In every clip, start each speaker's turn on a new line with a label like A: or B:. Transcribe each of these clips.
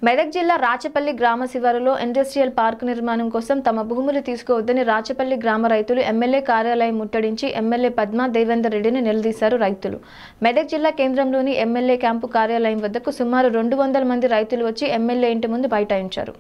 A: మెదక్ జిల్లా రాచపల్లి గ్రామ శివారులో ఇండస్ట్రియల్ పార్క్ నిర్మాణం కోసం తమ భూములు తీసుకోవద్దని రాచపల్లి గ్రామ రైతులు ఎమ్మెల్యే కార్యాలయం ముట్టడించి ఎమ్మెల్యే పద్మా దేవేందర్ రెడ్డిని నిలదీశారు రైతులు మెదక్ జిల్లా కేంద్రంలోని ఎమ్మెల్యే క్యాంపు కార్యాలయం వద్దకు సుమారు రెండు వందల మంది రైతులు వచ్చి ఎమ్మెల్యే ఇంటి ముందు బైఠాయించారు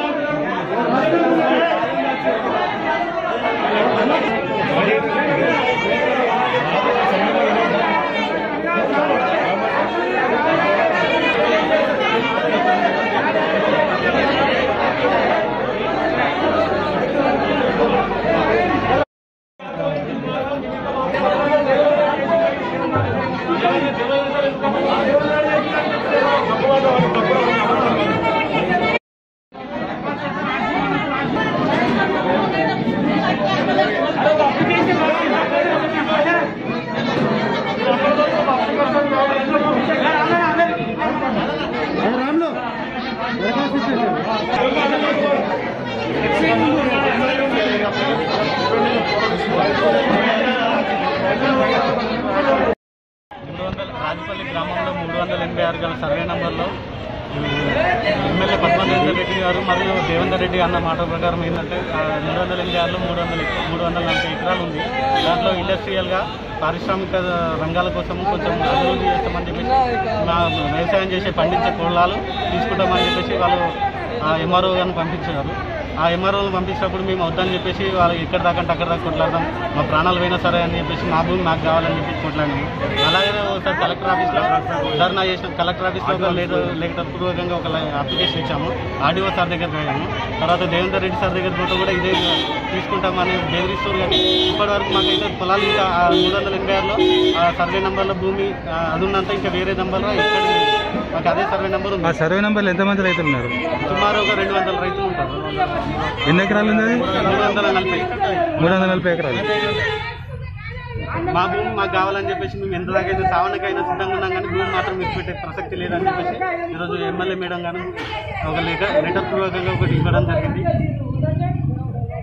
B: మూడు వందల రాజపల్లి గ్రామంలో మూడు వందల ఎనభై ఆరు గల సర్వే నంబర్లో ఎమ్మెల్యే పద్మనాభేందర్ రెడ్డి గారు మరియు దేవేందర్ రెడ్డి అన్న మాట ప్రకారం ఏంటంటే ఆ, రెండు వందల ఎనభై ఆరులో మూడు వందల ఎక- మూడు వందల నలభై ఎకరాలు ఉంది దాంట్లో ఇండస్ట్రియల్గా పారిశ్రామిక రంగాల కోసం కొంచెం అభివృద్ధి చేస్తామని చెప్పేసి మా వ్యవసాయం చేసే పండించే పొలాలు తీసుకుంటామని చెప్పేసి వాళ్ళు ఆ ఎంఆర్ఓ గారిని పంపించారు ఆ ఎంఆర్ఓని పంపించినప్పుడు మేము వద్దని చెప్పేసి వాళ్ళు ఎక్కడ దాకా అంటే అక్కడ దాకా కొట్లాడదాం మా ప్రాణాలు పోయినా సరే అని చెప్పేసి మా భూమి మాకు కావాలని చెప్పేసి కొట్లాడినాము అలాగే ఒకసారి కలెక్టర్ ఆఫీస్లో ధర్నా చేసిన కలెక్టర్ ఆఫీస్లో ఒక లేటర్ లేఖ పూర్వకంగా ఒక అప్లికేషన్ ఇచ్చాము ఆర్డీఓ సార్ దగ్గర పోయాము తర్వాత దేవేందర్ రెడ్డి సార్ దగ్గర పోతే కూడా ఇదే తీసుకుంటామని బెదిరిస్తారు కానీ ఇప్పటి వరకు మాకైతే పొలాలు ఇంకా ఆ మూడు వందల ఎనభై ఆరులో ఆ సర్వే నెంబర్లో భూమి ఆ, అది ఉన్నంత ఇంకా వేరే నెంబర్లో ఎక్కడ లేదు. మాకు అదే సర్వే నెంబర్
C: ఆ
B: ఉంది
C: సర్వే నెంబర్లు ఎంతమంది రైతులు ఉన్నారు
B: సుమారు ఒక రెండు వందల రైతులు ఉంటారు
C: ఎన్ని ఎకరాలు ఉంది అది
B: మూడు వందల నలభై
C: మూడు వందల నలభై ఎకరాలు
B: మా భూమి మాకు కావాలని చెప్పేసి మేము ఎంత దాకైనా సావనకైనా సిద్ధంగా ఉన్నాం కానీ భూమి మాత్రం మీకు పెట్టే ప్రసక్తి లేదని చెప్పేసి ఈరోజు ఎమ్మెల్యే మేడం గాను ఒక లెటర్ లెటర్ పూర్వకంగా ఒకటి ఇవ్వడం జరిగింది